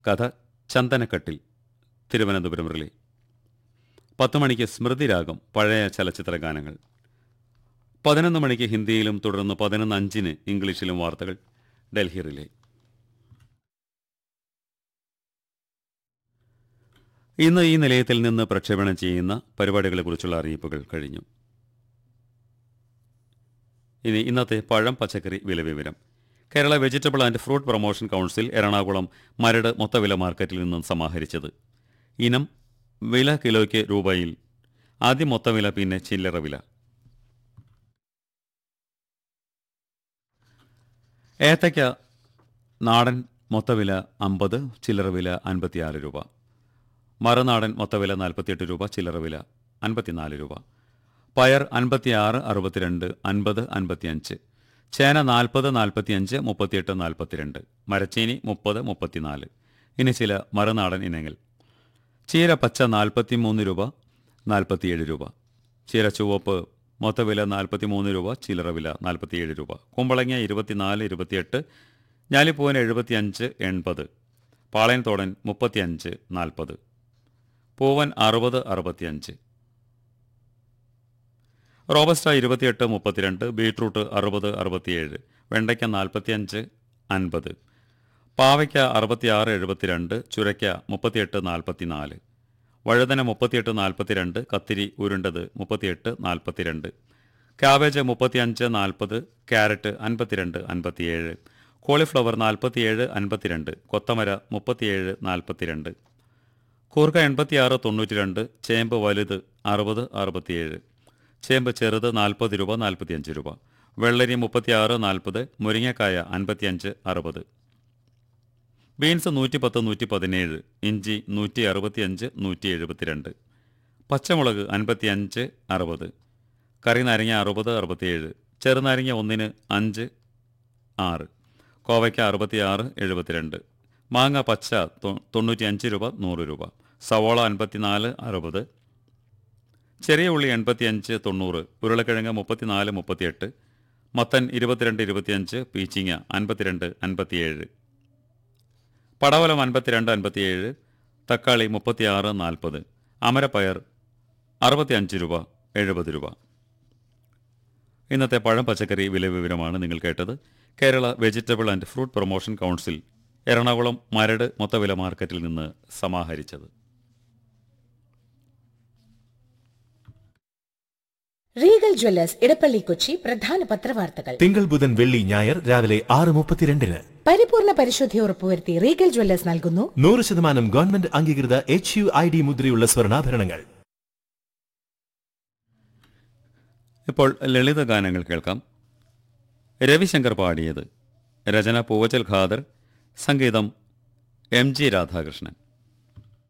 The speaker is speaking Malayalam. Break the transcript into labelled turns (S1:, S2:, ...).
S1: കഥ ചന്ദനക്കട്ടിൽ തിരുവനന്തപുരം റിലേ പത്ത് മണിക്ക് സ്മൃതിരാഗം പഴയ ചലച്ചിത്ര ഗാനങ്ങൾ പതിനൊന്ന് മണിക്ക് ഹിന്ദിയിലും തുടർന്ന് പതിനൊന്ന് അഞ്ചിന് ഇംഗ്ലീഷിലും വാർത്തകൾ ഡൽഹി റിലേ ഇന്ന് ഈ നിലയത്തിൽ നിന്ന് പ്രക്ഷേപണം ചെയ്യുന്ന പരിപാടികളെക്കുറിച്ചുള്ള അറിയിപ്പുകൾ കഴിഞ്ഞു ഇനി ഇന്നത്തെ പഴം പച്ചക്കറി വില വിവരം Kerala vegetable and fruit promotion council Ernakulam Maradu മൊത്തവില മാർക്കറ്റിൽ നിന്നും സമാഹരിച്ചത് ഇനം വില കിലോയ്ക്ക് രൂപയിൽ ആദ്യം മൊത്തവില പിന്നെ ചില്ലറ വില ഏത്തയ്ക്ക നാടൻ മൊത്തവില അമ്പത് ചില്ലറ വില അൻപത്തിയാറ് രൂപ മറുനാടൻ മൊത്തവില നാൽപ്പത്തിയെട്ട് രൂപ ചില്ലറ വില അൻപത്തിനാല് രൂപ പയർ അൻപത്തിയാറ് അറുപത്തിരണ്ട് അൻപത് അൻപത്തിയഞ്ച് ചേന നാൽപ്പത് നാൽപ്പത്തിയഞ്ച് മുപ്പത്തിയെട്ട് നാൽപ്പത്തിരണ്ട് മരച്ചീനി മുപ്പത് മുപ്പത്തിനാല് ഇനി ചില മറുനാടൻ ഇനങ്ങൾ ചീര പച്ച നാൽപ്പത്തിമൂന്ന് രൂപ നാൽപ്പത്തിയേഴ് രൂപ ചീര ചുവപ്പ് മൊത്തവില നാൽപ്പത്തിമൂന്ന് രൂപ ചില്ലറ വില നാൽപ്പത്തിയേഴ് രൂപ കുമ്പളങ്ങ ഇരുപത്തിനാല് ഇരുപത്തിയെട്ട് ഞാലിപ്പൂവൻ എഴുപത്തിയഞ്ച് എൺപത് പാളയൻതോടൻ മുപ്പത്തിയഞ്ച് നാൽപ്പത് പൂവൻ അറുപത് അറുപത്തിയഞ്ച് റോബസ്റ്റ ഇരുപത്തിയെട്ട് മുപ്പത്തിരണ്ട് ബീട്രൂട്ട് അറുപത് അറുപത്തിയേഴ് വെണ്ടയ്ക്ക നാൽപ്പത്തിയഞ്ച് അൻപത് പാവയ്ക്ക അറുപത്തിയാറ് എഴുപത്തിരണ്ട് ചുരയ്ക്ക മുപ്പത്തിയെട്ട് നാൽപ്പത്തിനാല് വഴുതന മുപ്പത്തിയെട്ട് നാൽപ്പത്തിരണ്ട് കത്തിരി ഉരുണ്ടത് മുപ്പത്തിയെട്ട് നാൽപ്പത്തിരണ്ട് ക്യാബേജ് മുപ്പത്തിയഞ്ച് നാൽപ്പത് ക്യാരറ്റ് അൻപത്തിരണ്ട് അൻപത്തിയേഴ് കോളിഫ്ലവർ നാൽപ്പത്തിയേഴ് അൻപത്തിരണ്ട് കൊത്തമര മുപ്പത്തിയേഴ് നാൽപ്പത്തിരണ്ട് കൂർക്ക എൺപത്തിയാറ് തൊണ്ണൂറ്റി രണ്ട് ചേമ്പ് വലുത് അറുപത് അറുപത്തിയേഴ് ചേമ്പ് ചെറുത് നാൽപ്പത് രൂപ നാൽപ്പത്തിയഞ്ച് രൂപ വെള്ളരി മുപ്പത്തിയാറ് നാൽപ്പത് മുരിങ്ങക്കായ അൻപത്തിയഞ്ച് അറുപത് ബീൻസ് നൂറ്റി പത്ത് നൂറ്റി പതിനേഴ് ഇഞ്ചി നൂറ്റി അറുപത്തിയഞ്ച് നൂറ്റി എഴുപത്തിരണ്ട് പച്ചമുളക് അൻപത്തിയഞ്ച് അറുപത് കറി നാരങ്ങ അറുപത് അറുപത്തിയേഴ് ചെറുനാരങ്ങ ഒന്നിന് അഞ്ച് ആറ് കോവയ്ക്ക അറുപത്തിയാറ് എഴുപത്തിരണ്ട് മാങ്ങ പച്ച തൊ- തൊണ്ണൂറ്റിയഞ്ച് രൂപ നൂറ് രൂപ സവോള അൻപത്തിനാല് അറുപത് ചെറിയ ഉള്ളി എൺപത്തിയഞ്ച് തൊണ്ണൂറ് ഉരുളക്കിഴങ്ങ് മുപ്പത്തിനാല് മുപ്പത്തിയെട്ട് മത്തൻ ഇരുപത്തിരണ്ട് ഇരുപത്തിയഞ്ച് പീച്ചിങ്ങ അൻപത്തിരണ്ട് അൻപത്തിയേഴ് പടവലം അൻപത്തിരണ്ട് അൻപത്തിയേഴ് തക്കാളി മുപ്പത്തിയാറ് നാൽപ്പത് അമരപ്പയർ അറുപത്തിയഞ്ച് രൂപ എഴുപത് രൂപ ഇന്നത്തെ പഴം പച്ചക്കറി വില വിവരമാണ് നിങ്ങൾ കേട്ടത് Kerala vegetable and fruit promotion council Ernakulam Maradu മൊത്തവില മാർക്കറ്റിൽ നിന്ന് സമാഹരിച്ചത്
S2: റീഗൽ ജ്വല്ലേഴ്സ് ഇടപ്പള്ളി കൊച്ചി പ്രധാന പത്രവാർത്തകൾ
S3: തിങ്കൾ ബുധൻ വെള്ളി ഞായർ രാവിലെ ആറ് മുപ്പത്തിരണ്ടിന്
S2: പരിപൂർണ പരിശുദ്ധി ഉറപ്പുവരുത്തി റീഗൽ ജ്വല്ലേഴ്സ് നൽകുന്നു
S3: നൂറ് ശതമാനം ഗവൺമെന്റ് അംഗീകൃത എച്ച് യു ഐ ഡി മുദ്രയുള്ള സ്വർണ്ണാഭരണങ്ങൾ
S1: ഇപ്പോൾ ലളിത ഗാനങ്ങൾ കേൾക്കാം രവിശങ്കർ പാടിയത് രചന പൂവച്ചൽ ഖാദർ സംഗീതം എം ജി രാധാകൃഷ്ണൻ